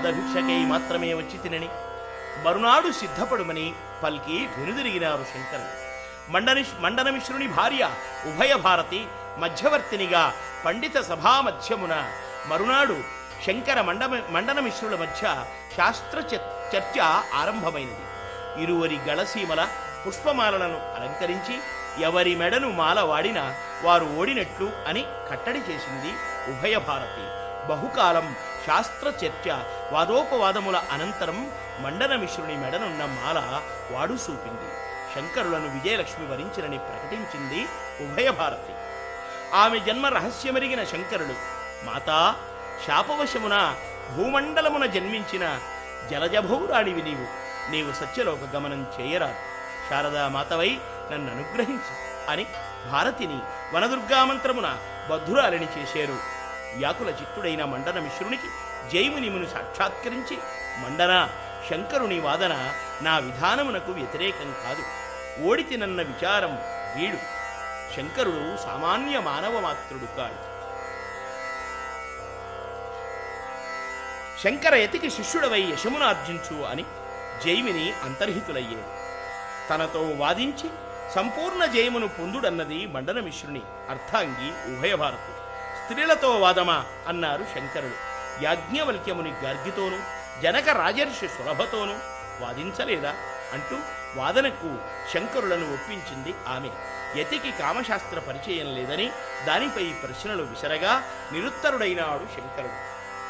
పాదభిక్షకై మాత్రమే వచ్చి తినని మరునాడు సిద్ధపడుమని పల్కి వెనుదిరిగినారు శంకరుడు మండని మండనమిశ్రుని భార్య ఉభయ భారతి మధ్యవర్తినిగా పండిత సభా మధ్యమున మరునాడు శంకర మండమ మండనమిశ్రుల మధ్య శాస్త్ర చ- చర్చ ఆరంభమైనది ఇరువరి గళసీమల పుష్పమాలలను అలంకరించి ఎవరి మెడను మాల వాడినా వారు ఓడినట్లు అని కట్టడి చేసింది ఉభయ భారతి బహుకాలం శాస్త్ర చర్చ వాదోపవాదముల అనంతరం మండనమిశ్రుని మెడనున్న మాల వాడు చూపింది శంకరులను విజయలక్ష్మి వరించినని ప్రకటించింది ఉభయ భారతి ఆమె జన్మ రహస్యమెరిగిన శంకరుడు మాతా శాపవశమున భూమండలమున జన్మించిన జలజభౌరాణివి నీవు నీవు సత్యలోక గమనం చేయరాదు శారదా మాతవై నన్ను అనుగ్రహించు అని భారతిని వనదుర్గామంత్రమున బద్ధురాలని చేశారు వ్యాకుల చిత్తుడైన మండన మిశ్రునికి జైమునిమును సాక్షాత్కరించి మండన శంకరుని వాదన నా విధానమునకు వ్యతిరేకం కాదు ఓడితినన్న విచారం వీడు శంకరుడు సామాన్య మానవ మాత్రుడు కాడు శంకర యతికి శిష్యుడవై యశమునార్జించు అని జైమిని అంతర్హితులయ్యేది తనతో వాదించి సంపూర్ణ జయమును పొందుడన్నది మండనమిశ్రుని అర్థాంగి ఉభయభారతి స్త్రీలతో వాదమా అన్నారు శంకరుడు యాజ్ఞవల్క్యముని గార్గితోనూ జనక రాజర్షి సులభతోనూ వాదించలేదా అంటూ వాదనకు శంకరులను ఒప్పించింది ఆమె యతికి కామశాస్త్ర పరిచయం లేదని దానిపై ప్రశ్నలు విసరగా నిరుత్తరుడైనాడు శంకరుడు